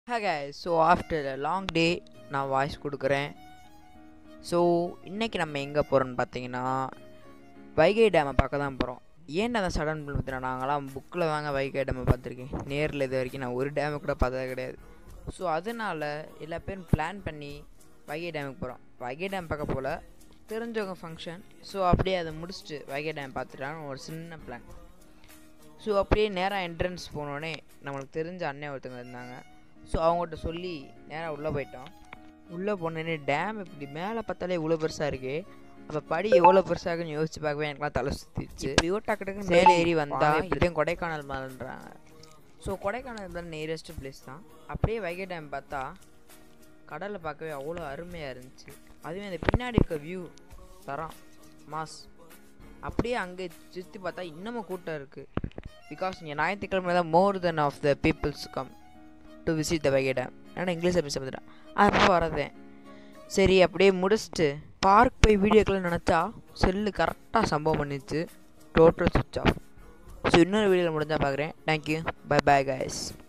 hey guys so after a long day நான் voice கொடுக்குறேன் so இன்றைக்கி நம்ம எங்கே போகிறோன்னு பார்த்தீங்கன்னா வைகை டேமை பார்க்க தான் போகிறோம் ஏன் அந்த சடன் பார்த்தீங்கன்னா நாங்களாம் புக்கில் தாங்க வைகை டேமை பார்த்துருக்கேன் நேரில் இது வரைக்கும் நான் ஒரு டேமை கூட பார்த்தது கிடையாது ஸோ அதனால் எல்லா பேரும் பிளான் பண்ணி வைகை டேமுக்கு போகிறோம் வைகை டேம் பார்க்க போல் தெரிஞ்சவங்க ஃபங்க்ஷன் ஸோ அப்படியே அதை முடிச்சுட்டு வைகை டேம் பார்த்துட்டான்னு ஒரு சின்ன பிளான் ஸோ அப்படியே நேராக என்ட்ரன்ஸ் போனோடனே நம்மளுக்கு தெரிஞ்ச அண்ணன் ஒருத்தங்க இருந்தாங்க ஸோ அவங்ககிட்ட சொல்லி நேராக உள்ளே போயிட்டோம் உள்ளே போனோடனே டேம் இப்படி மேலே பார்த்தாலே இவ்வளோ பெருசாக இருக்கு அப்போ படி எவ்வளோ பெருசாகுன்னு யோசிச்சு பார்க்கவே எனக்குலாம் தலை சுற்றிச்சு இப்படியோ டக்கு டக்குன்னு மேலே ஏறி வந்தால் இப்படியும் கொடைக்கானல் மாதிரின்றாங்க ஸோ கொடைக்கானல் தான் நியரஸ்ட் பிளேஸ் தான் அப்படியே வைகை டேம் பார்த்தா கடலை பார்க்கவே அவ்வளோ அருமையாக இருந்துச்சு அதுவே அந்த பின்னாடி இருக்க வியூ தரம் மாஸ் அப்படியே அங்கே சுற்றி பார்த்தா இன்னமும் கூட்டம் இருக்குது பிகாஸ் இங்கே ஞாயிற்றுக்கிழமை தான் more then of the peoples come to visit the Vaigai dam ஏன்னா இங்கிலீஷில் பேச பார்த்துட்டேன் அப்போ வரதேன் சரி அப்படியே முடிச்சுட்டு பார்க் போய் வீடியோக்கெல்லாம் நினச்சா செல்லு கரெக்டாக சம்பவம் பண்ணிச்சு டோட்டல் சுவிட்ச் ஆஃப் ஸோ இன்னொரு வீடியோவில் முடிஞ்சால் பார்க்குறேன் தேங்க்யூ பை பை guys